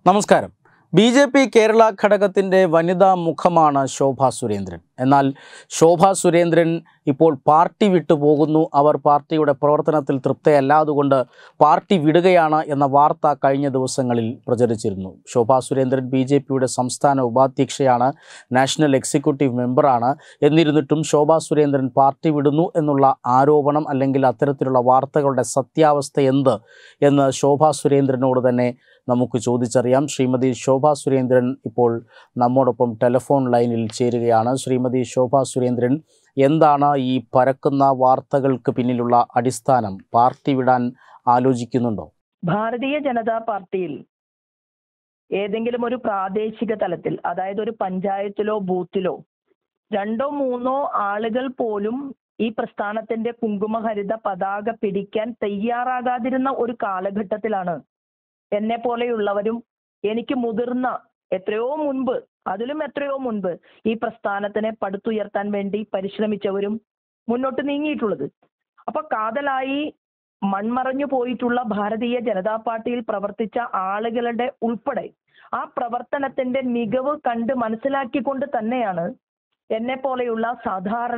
നമസ്കാരം B J P Kerala ഘടകത്തിൻ്റെ വനിതാ മുഖമാണ് ശോഭ സുരേന്ദ്രൻ എന്നാൽ ശോഭ സുരേന്ദ്രൻ ഇപ്പോൾ പാർട്ടി വിട്ടു പോകുന്നു അവർ പാർട്ടിയുടെ പ്രവർത്തനത്തിൽ തൃപ്തയല്ല അതുകൊണ്ട് പാർട്ടി വിടുകയാണ് എന്ന വാർത്ത കഴിഞ്ഞ ദിവസങ്ങളിൽ പ്രചരിച്ചിരുന്നു ശോഭ സുരേന്ദ്രൻ ബി ജെ പിയുടെ സംസ്ഥാന ഉപാധ്യക്ഷയാണ് നാഷണൽ എക്സിക്യൂട്ടീവ് മെമ്പറാണ് എന്നിരുന്നിട്ടും ശോഭ സുരേന്ദ്രൻ പാർട്ടി വിടുന്നു എന്നുള്ള ആരോപണം അല്ലെങ്കിൽ അത്തരത്തിലുള്ള വാർത്തകളുടെ സത്യാവസ്ഥ എന്ത് എന്ന് ശോഭ സുരേന്ദ്രനോട് തന്നെ നമുക്ക് ചോദിച്ചറിയാം ശ്രീമതി ശോഭ സുരേന്ദ്രൻ ഇപ്പോൾ നമ്മോടൊപ്പം ടെലിഫോൺ ലൈനിൽ ചേരുകയാണ് ശ്രീമതി ശോഭ സുരേന്ദ്രൻ എന്താണ് ഈ പരക്കുന്ന വാർത്തകൾക്ക് പിന്നിലുള്ള അടിസ്ഥാനം പാർട്ടി വിടാൻ ആലോചിക്കുന്നുണ്ടോ ഭാരതീയ ജനതാ പാർട്ടിയിൽ ഏതെങ്കിലും ഒരു പ്രാദേശിക തലത്തിൽ അതായത് ഒരു പഞ്ചായത്തിലോ ബൂത്തിലോ രണ്ടോ മൂന്നോ ആളുകൾ പോലും ഈ പ്രസ്ഥാനത്തിന്റെ കുങ്കുമഹരിത പതാക പിടിക്കാൻ തയ്യാറാകാതിരുന്ന ഒരു കാലഘട്ടത്തിലാണ് എന്നെ പോലെയുള്ളവരും എനിക്ക് മുതിർന്ന എത്രയോ മുൻപ് അതിലും എത്രയോ മുൻപ് ഈ പ്രസ്ഥാനത്തിനെ പടുത്തുയർത്താൻ വേണ്ടി പരിശ്രമിച്ചവരും മുന്നോട്ട് നീങ്ങിയിട്ടുള്ളത് അപ്പൊ കാതലായി മൺമറഞ്ഞു പോയിട്ടുള്ള ഭാരതീയ ജനതാ പാർട്ടിയിൽ പ്രവർത്തിച്ച ആളുകളുടെ ഉൾപ്പെടെ ആ പ്രവർത്തനത്തിന്റെ മികവ് കണ്ട് മനസ്സിലാക്കിക്കൊണ്ട് തന്നെയാണ് എന്നെ പോലെയുള്ള സാധാരണ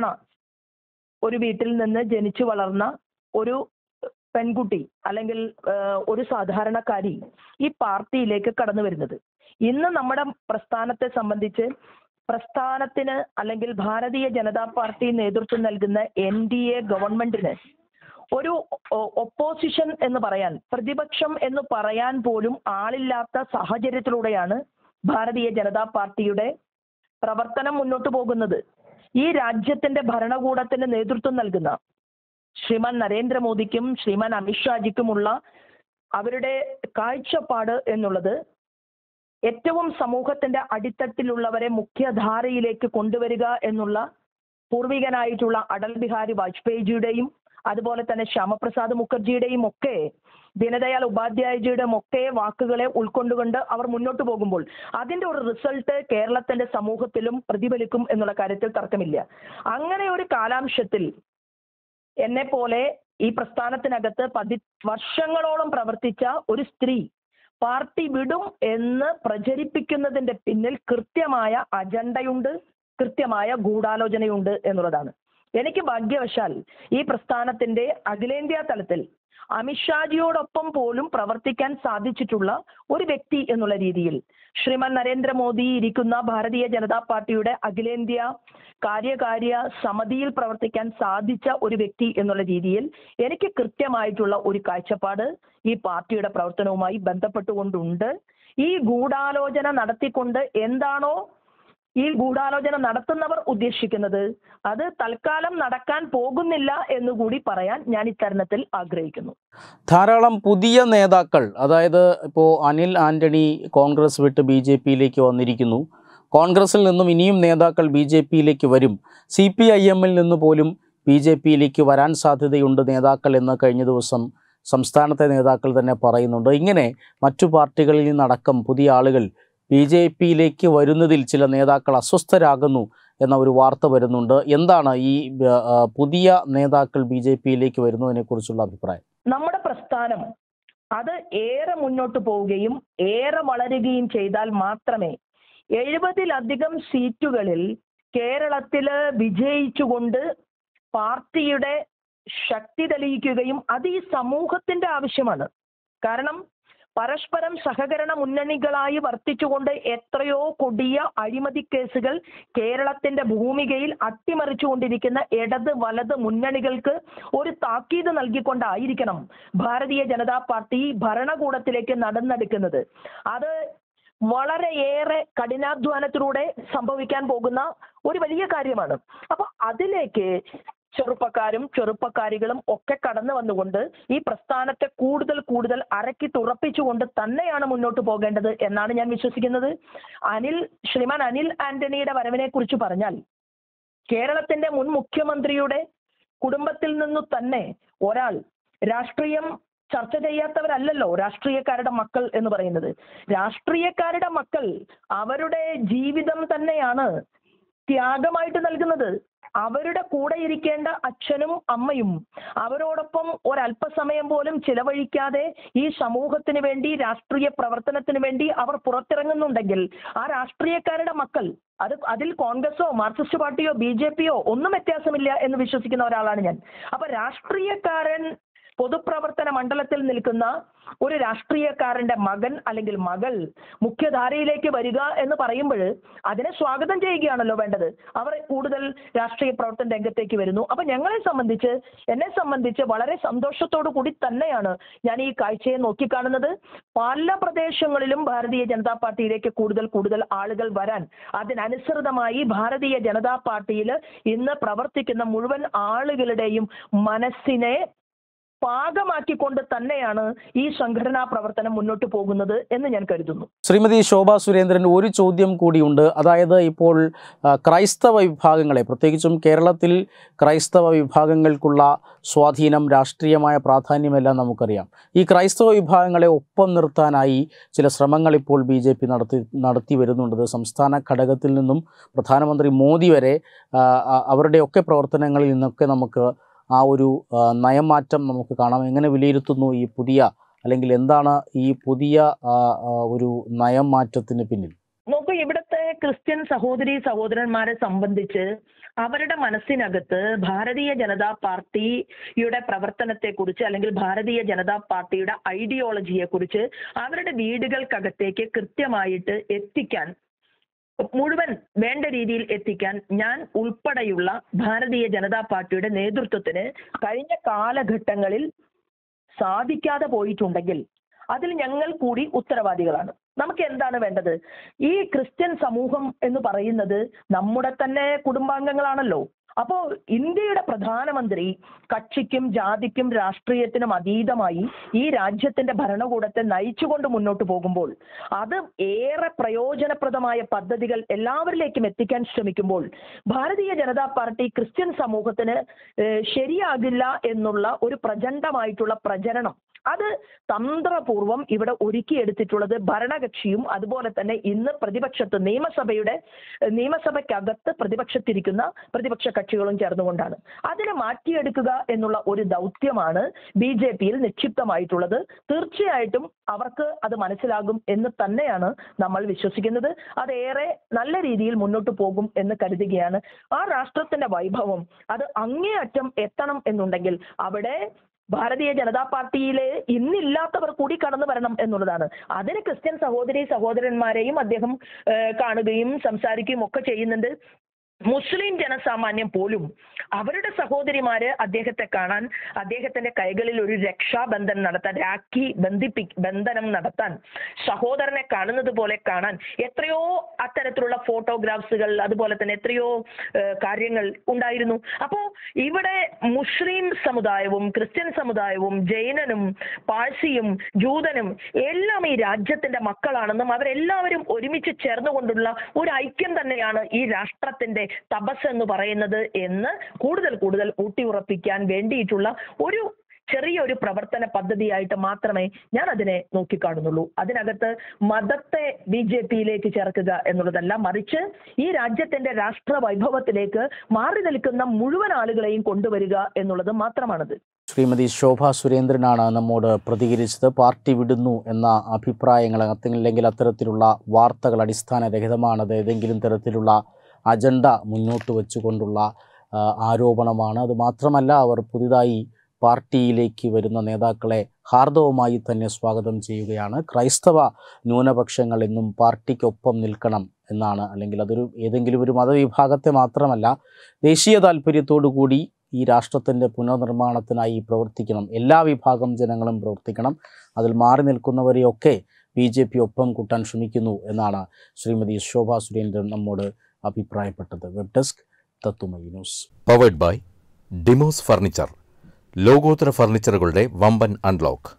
ഒരു വീട്ടിൽ നിന്ന് ജനിച്ചു വളർന്ന ഒരു പെൺകുട്ടി അല്ലെങ്കിൽ ഏഹ്, ഒരു സാധാരണക്കാരി ഈ പാർട്ടിയിലേക്ക് കടന്നു വരുന്നത് ഇന്ന് നമ്മുടെ പ്രസ്ഥാനത്തെ സംബന്ധിച്ച് പ്രസ്ഥാനത്തിന് അല്ലെങ്കിൽ ഭാരതീയ ജനതാ പാർട്ടി നേതൃത്വം നൽകുന്ന എൻ ഡി എ ഗവൺമെന്റിന് ഒരു ഒ- ഒപ്പോസിഷൻ എന്ന് പറയാൻ പ്രതിപക്ഷം എന്ന് പറയാൻ പോലും ആളില്ലാത്ത സാഹചര്യത്തിലൂടെയാണ് ഭാരതീയ ജനതാ പാർട്ടിയുടെ പ്രവർത്തനം മുന്നോട്ട് പോകുന്നത് ഈ രാജ്യത്തിന്റെ ഭരണകൂടത്തിന് നേതൃത്വം നൽകുന്ന ശ്രീമാൻ നരേന്ദ്രമോദിക്കും ശ്രീമാൻ അമിത്ഷാജിക്കുമുള്ള അവരുടെ കാഴ്ചപ്പാട് എന്നുള്ളത് ഏറ്റവും സമൂഹത്തിന്റെ അടിത്തട്ടിലുള്ളവരെ മുഖ്യധാരയിലേക്ക് കൊണ്ടുവരിക എന്നുള്ള പൂർവികനായിട്ടുള്ള അടൽ ബിഹാരി വാജ്പേയിജിയുടെയും അതുപോലെ തന്നെ ശ്യാമപ്രസാദ് മുഖർജിയുടെയും ഒക്കെ ദീനദയാൽ ഉപാധ്യായജിയുടെയും ഒക്കെ വാക്കുകളെ ഉൾക്കൊണ്ടുകൊണ്ട് അവർ മുന്നോട്ട് പോകുമ്പോൾ അതിന്റെ ഒരു റിസൾട്ട് കേരളത്തിന്റെ സമൂഹത്തിലും പ്രതിഫലിക്കും എന്നുള്ള കാര്യത്തിൽ തർക്കമില്ല അങ്ങനെ ഒരു കാലാംശത്തിൽ എന്നെ പോലെ ഈ പ്രസ്ഥാനത്തിനകത്ത് പതി വർഷങ്ങളോളം പ്രവർത്തിച്ച ഒരു സ്ത്രീ പാർട്ടി വിടും എന്ന് പ്രചരിപ്പിക്കുന്നതിന്റെ പിന്നിൽ കൃത്യമായ അജണ്ടയുണ്ട് കൃത്യമായ ഗൂഢാലോചനയുണ്ട് എന്നുള്ളതാണ് എനിക്ക് ഭാഗ്യവശാൽ ഈ പ്രസ്ഥാനത്തിന്റെ അഖിലേന്ത്യാ തലത്തിൽ അമിത്ഷാജിയോടൊപ്പം പോലും പ്രവർത്തിക്കാൻ സാധിച്ചിട്ടുള്ള ഒരു വ്യക്തി എന്നുള്ള രീതിയിൽ ശ്രീമാൻ നരേന്ദ്രമോദി ഇരിക്കുന്ന ഭാരതീയ ജനതാ പാർട്ടിയുടെ അഖിലേന്ത്യാ കാര്യകാര്യ സമിതിയിൽ പ്രവർത്തിക്കാൻ സാധിച്ച ഒരു വ്യക്തി എന്നുള്ള രീതിയിൽ എനിക്ക് കൃത്യമായിട്ടുള്ള ഒരു കാഴ്ചപ്പാട് ഈ പാർട്ടിയുടെ പ്രവർത്തനവുമായി ബന്ധപ്പെട്ടുകൊണ്ടുണ്ട് ഈ ഗൂഢാലോചന നടത്തിക്കൊണ്ട് എന്താണോ ഈ ഗൂഢാലോചന നടത്തുന്നവർ ഉദ്ദേശിക്കുന്നത് അത് തൽക്കാലം നടക്കാൻ പോകുന്നില്ല എന്നുകൂടി പറയാൻ ഞാൻ ഇത്തരുണത്തിൽ ആഗ്രഹിക്കുന്നു ധാരാളം പുതിയ നേതാക്കൾ അതായത് ഇപ്പോൾ അനിൽ ആന്റണി കോൺഗ്രസ് വിട്ട് ബി ജെ പിയിലേക്ക് വന്നിരിക്കുന്നു കോൺഗ്രസിൽ നിന്നും ഇനിയും നേതാക്കൾ ബി ജെ പിയിലേക്ക് വരും സി പി ഐ എമ്മിൽ നിന്ന് പോലും ബി ജെ പിയിലേക്ക് വരാൻ സാധ്യതയുണ്ട് നേതാക്കൾ എന്ന് കഴിഞ്ഞ ദിവസം സംസ്ഥാനത്തെ നേതാക്കൾ തന്നെ പറയുന്നുണ്ട് ഇങ്ങനെ മറ്റു പാർട്ടികളിൽ നിന്നടക്കം പുതിയ ആളുകൾ ബി ജെ പിയിലേക്ക് വരുന്നതിൽ ചില നേതാക്കൾ അസ്വസ്ഥരാകുന്നു എന്ന ഒരു വാർത്ത വരുന്നുണ്ട് എന്താണ് ഈ ആ, പുതിയ നേതാക്കൾ ബി ജെ പിയിലേക്ക് വരുന്നതിനെക്കുറിച്ചുള്ള അഭിപ്രായം നമ്മുടെ പ്രസ്ഥാനം അത് ഏറെ മുന്നോട്ട് പോവുകയും ഏറെ വളരുകയും ചെയ്താൽ മാത്രമേ എഴുപതിലധികം സീറ്റുകളിൽ കേരളത്തില് വിജയിച്ചുകൊണ്ട് പാർട്ടിയുടെ ശക്തി തെളിയിക്കുകയും അത് ഈ സമൂഹത്തിന്റെ ആവശ്യമാണ് കാരണം പരസ്പരം സഹകരണ മുന്നണികളായി വർത്തിച്ചുകൊണ്ട് എത്രയോ കൊടിയ അഴിമതി കേസുകൾ കേരളത്തിന്റെ ഭൂമികയിൽ അട്ടിമറിച്ചുകൊണ്ടിരിക്കുന്ന ഇടത് വലത് മുന്നണികൾക്ക് ഒരു താക്കീത് നൽകിക്കൊണ്ടായിരിക്കണം ഭാരതീയ ജനതാ പാർട്ടി ഭരണകൂടത്തിലേക്ക് നടന്നെടുക്കുന്നത് അത് വളരെയേറെ കഠിനാധ്വാനത്തിലൂടെ സംഭവിക്കാൻ പോകുന്ന ഒരു വലിയ കാര്യമാണ് അപ്പൊ അതിലേക്ക് ചെറുപ്പക്കാരും ചെറുപ്പക്കാരികളും ഒക്കെ കടന്നു വന്നുകൊണ്ട് ഈ പ്രസ്ഥാനത്തെ കൂടുതൽ കൂടുതൽ അരക്കി തുറപ്പിച്ചുകൊണ്ട് തന്നെയാണ് മുന്നോട്ട് പോകേണ്ടത് എന്നാണ് ഞാൻ വിശ്വസിക്കുന്നത് അനിൽ ശ്രീമാൻ അനിൽ ആന്റണിയുടെ വരവിനെ കുറിച്ച് പറഞ്ഞാൽ കേരളത്തിന്റെ മുൻ മുഖ്യമന്ത്രിയുടെ കുടുംബത്തിൽ നിന്നു തന്നെ ഒരാൾ രാഷ്ട്രീയം ചർച്ച ചെയ്യാത്തവരല്ലല്ലോ രാഷ്ട്രീയക്കാരുടെ മക്കൾ എന്ന് പറയുന്നത് രാഷ്ട്രീയക്കാരുടെ മക്കൾ അവരുടെ ജീവിതം തന്നെയാണ് ത്യാഗമായിട്ട് നൽകുന്നത് അവരുടെ കൂടെ ഇരിക്കേണ്ട അച്ഛനും അമ്മയും അവരോടൊപ്പം ഒരല്പസമയം പോലും ചിലവഴിക്കാതെ ഈ സമൂഹത്തിന് വേണ്ടി രാഷ്ട്രീയ പ്രവർത്തനത്തിന് വേണ്ടി അവർ പുറത്തിറങ്ങുന്നുണ്ടെങ്കിൽ ആ രാഷ്ട്രീയക്കാരുടെ മക്കൾ അത് അതിൽ കോൺഗ്രസോ മാർക്സിസ്റ്റ് പാർട്ടിയോ ബി ജെ പിയോ ഒന്നും വ്യത്യാസമില്ല എന്ന് വിശ്വസിക്കുന്ന ഒരാളാണ് ഞാൻ അപ്പൊ രാഷ്ട്രീയക്കാരൻ പൊതുപ്രവർത്തന മണ്ഡലത്തിൽ നിൽക്കുന്ന ഒരു രാഷ്ട്രീയക്കാരന്റെ മകൻ അല്ലെങ്കിൽ മകൾ മുഖ്യധാരയിലേക്ക് വരിക എന്ന് പറയുമ്പോൾ അതിനെ സ്വാഗതം ചെയ്യുകയാണല്ലോ വേണ്ടത് അവർ കൂടുതൽ രാഷ്ട്രീയ പ്രവർത്തന രംഗത്തേക്ക് വരുന്നു അപ്പൊ ഞങ്ങളെ സംബന്ധിച്ച് എന്നെ സംബന്ധിച്ച് വളരെ സന്തോഷത്തോടു കൂടി തന്നെയാണ് ഞാൻ ഈ കാഴ്ചയെ നോക്കിക്കാണുന്നത് പല പ്രദേശങ്ങളിലും ഭാരതീയ ജനതാ പാർട്ടിയിലേക്ക് കൂടുതൽ കൂടുതൽ ആളുകൾ വരാൻ അതിനനുസൃതമായി ഭാരതീയ ജനതാ പാർട്ടിയിൽ ഇന്ന് പ്രവർത്തിക്കുന്ന മുഴുവൻ ആളുകളുടെയും മനസ്സിനെ പാകമാക്കിക്കൊണ്ട് തന്നെയാണ് ഈ സംഘടനാ പ്രവർത്തനം മുന്നോട്ട് പോകുന്നത് എന്ന് ഞാൻ കരുതുന്നു ശ്രീമതി ശോഭ സുരേന്ദ്രൻ ഒരു ചോദ്യം കൂടിയുണ്ട് അതായത് ഇപ്പോൾ ആ, ക്രൈസ്തവ വിഭാഗങ്ങളെ പ്രത്യേകിച്ചും കേരളത്തിൽ ക്രൈസ്തവ വിഭാഗങ്ങൾക്കുള്ള സ്വാധീനം രാഷ്ട്രീയമായ പ്രാധാന്യമെല്ലാം നമുക്കറിയാം ഈ ക്രൈസ്തവ വിഭാഗങ്ങളെ ഒപ്പം നിർത്താനായി ചില ശ്രമങ്ങൾ ഇപ്പോൾ ബി ജെ പി നടത്തി നടത്തി വരുന്നുണ്ട് ഇത് സംസ്ഥാന ഘടകത്തിൽ നിന്നും പ്രധാനമന്ത്രി മോദി വരെ ആ, ആ, അവരുടെയൊക്കെ പ്രവർത്തനങ്ങളിൽ നിന്നൊക്കെ നമുക്ക് ആ ഒരു ആ, നയമാറ്റം നമുക്ക് കാണാം എങ്ങനെ വിലയിരുത്തുന്നു ഈ പുതിയ അല്ലെങ്കിൽ എന്താണ് ഈ പുതിയ ആ, ആ, ഒരു നയം മാറ്റത്തിന് പിന്നിൽ നോക്കൂ ഇവിടുത്തെ ക്രിസ്ത്യൻ സഹോദരി സഹോദരന്മാരെ സംബന്ധിച്ച് അവരുടെ മനസ്സിനകത്ത് ഭാരതീയ ജനതാ പാർട്ടിയുടെ പ്രവർത്തനത്തെ കുറിച്ച് അല്ലെങ്കിൽ ഭാരതീയ ജനതാ പാർട്ടിയുടെ ഐഡിയോളജിയെ കുറിച്ച് അവരുടെ വീടുകൾക്കകത്തേക്ക് കൃത്യമായിട്ട് എത്തിക്കാൻ മുഴുവൻ വേണ്ട രീതിയിൽ എത്തിക്കാൻ ഞാൻ ഉൾപ്പെടെയുള്ള ഭാരതീയ ജനതാ പാർട്ടിയുടെ നേതൃത്വത്തിന് കഴിഞ്ഞ കാലഘട്ടങ്ങളിൽ സാധിക്കാതെ പോയിട്ടുണ്ടെങ്കിൽ അതിൽ ഞങ്ങൾ കൂടി ഉത്തരവാദികളാണ് നമുക്ക് എന്താണ് വേണ്ടത് ഈ ക്രിസ്ത്യൻ സമൂഹം എന്ന് പറയുന്നത് നമ്മുടെ തന്നെ കുടുംബാംഗങ്ങളാണല്ലോ അപ്പോ ഇന്ത്യയുടെ പ്രധാനമന്ത്രി കക്ഷിക്കും ജാതിക്കും രാഷ്ട്രീയത്തിനും അതീതമായി ഈ രാജ്യത്തിന്റെ ഭരണകൂടത്തെ നയിച്ചുകൊണ്ട് മുന്നോട്ട് പോകുമ്പോൾ അത് ഏറെ പ്രയോജനപ്രദമായ പദ്ധതികൾ എല്ലാവരിലേക്കും എത്തിക്കാൻ ശ്രമിക്കുമ്പോൾ ഭാരതീയ ജനതാ പാർട്ടി ക്രിസ്ത്യൻ സമൂഹത്തിന് ഏഹ്, ശരിയാകില്ല എന്നുള്ള ഒരു പ്രചണ്ഡമായിട്ടുള്ള പ്രചരണം അത് തന്ത്രപൂർവം ഇവിടെ ഒരുക്കിയെടുത്തിട്ടുള്ളത് ഭരണകക്ഷിയും അതുപോലെ തന്നെ ഇന്ന് പ്രതിപക്ഷത്ത് നിയമസഭയുടെ ഏഹ്, നിയമസഭയ്ക്കകത്ത് പ്രതിപക്ഷത്തിരിക്കുന്ന പ്രതിപക്ഷ കക്ഷികളും ചേർന്നുകൊണ്ടാണ് അതിനെ മാറ്റിയെടുക്കുക എന്നുള്ള ഒരു ദൗത്യമാണ് ബി ജെ പിയിൽ നിക്ഷിപ്തമായിട്ടുള്ളത് തീർച്ചയായിട്ടും അവർക്ക് അത് മനസ്സിലാകും എന്ന് തന്നെയാണ് നമ്മൾ വിശ്വസിക്കുന്നത് അതേറെ നല്ല രീതിയിൽ മുന്നോട്ട് പോകും എന്ന് കരുതുകയാണ് ആ രാഷ്ട്രത്തിന്റെ വൈഭവം അത് അങ്ങേയറ്റം എത്തണം എന്നുണ്ടെങ്കിൽ അവിടെ ഭാരതീയ ജനതാ പാർട്ടിയിലെ ഇന്നില്ലാത്തവർ കൂടി കടന്നു വരണം എന്നുള്ളതാണ് അതിന് ക്രിസ്ത്യൻ സഹോദരി സഹോദരന്മാരെയും അദ്ദേഹം ഏഹ്, കാണുകയും സംസാരിക്കുകയും ഒക്കെ ചെയ്യുന്നുണ്ട് മുസ്ലിം ജനസാമാന്യം പോലും അവരുടെ സഹോദരിമാര് അദ്ദേഹത്തെ കാണാൻ അദ്ദേഹത്തിന്റെ കൈകളിൽ ഒരു രക്ഷാബന്ധൻ നടത്താൻ രാഖി ബന്ധിപ്പി ബന്ധനം നടത്താൻ സഹോദരനെ കാണുന്നത് പോലെ കാണാൻ എത്രയോ അത്തരത്തിലുള്ള ഫോട്ടോഗ്രാഫ്സുകൾ അതുപോലെ തന്നെ എത്രയോ ഏഹ്, കാര്യങ്ങൾ ഉണ്ടായിരുന്നു അപ്പോ ഇവിടെ മുസ്ലിം സമുദായവും ക്രിസ്ത്യൻ സമുദായവും ജൈനനും പാഴ്സിയും ജൂതനും എല്ലാം ഈ രാജ്യത്തിന്റെ മക്കളാണെന്നും അവരെല്ലാവരും ഒരുമിച്ച് ചേർന്നുകൊണ്ടുള്ള ഒരു ഐക്യം തന്നെയാണ് ഈ രാഷ്ട്രത്തിന്റെ തപസ് എന്ന് പറയുന്നത് എന്ന് കൂടുതൽ കൂടുതൽ ഊട്ടിയുറപ്പിക്കാൻ വേണ്ടിയിട്ടുള്ള ഒരു ചെറിയൊരു പ്രവർത്തന പദ്ധതിയായിട്ട് മാത്രമേ ഞാൻ അതിനെ നോക്കിക്കാണുന്നുള്ളൂ അതിനകത്ത് മതത്തെ ബി ജെ പിയിലേക്ക് ചേർക്കുക എന്നുള്ളതല്ല മറിച്ച് ഈ രാജ്യത്തിന്റെ രാഷ്ട്ര വൈഭവത്തിലേക്ക് മാറി നിൽക്കുന്ന മുഴുവൻ ആളുകളെയും കൊണ്ടുവരിക എന്നുള്ളത് മാത്രമാണത് ശ്രീമതി ശോഭ സുരേന്ദ്രനാണ് നമ്മോട് പ്രതികരിച്ചത് പാർട്ടി വിടുന്നു എന്ന അഭിപ്രായങ്ങൾ അല്ലെങ്കിൽ അത്തരത്തിലുള്ള വാർത്തകൾ അടിസ്ഥാനരഹിതമാണ് അത് ഏതെങ്കിലും തരത്തിലുള്ള അജണ്ട മുന്നോട്ട് വെച്ചുകൊണ്ടുള്ള ആ, ആരോപണമാണ് അത് മാത്രമല്ല അവർ പുതിയതായി പാർട്ടിയിലേക്ക് വരുന്ന നേതാക്കളെ ഹാർദവമായി തന്നെ സ്വാഗതം ചെയ്യുകയാണ് ക്രൈസ്തവ ന്യൂനപക്ഷങ്ങൾ എന്നും പാർട്ടിക്കൊപ്പം നിൽക്കണം എന്നാണ് അല്ലെങ്കിൽ അതൊരു ഏതെങ്കിലും ഒരു മതവിഭാഗത്തെ മാത്രമല്ല ദേശീയ താല്പര്യത്തോടു കൂടി ഈ രാഷ്ട്രത്തിൻ്റെ പുനർനിർമ്മാണത്തിനായി പ്രവർത്തിക്കണം എല്ലാ വിഭാഗം ജനങ്ങളും പ്രവർത്തിക്കണം അതിൽ മാറി നിൽക്കുന്നവരെയൊക്കെ ബി ജെ പി ഒപ്പം കൂട്ടാൻ ശ്രമിക്കുന്നു എന്നാണ് ശ്രീമതി ശോഭ സുരേന്ദ്രൻ നമ്മോട് അഭിപ്രായപ്പെട്ടത് വെബ് ഡെസ്ക് തത്തുമൈ news powered by Demos furniture ലോകോത്തര ഫർണിച്ചറുകളുടെ വമ്പൻ അൺലോക്ക്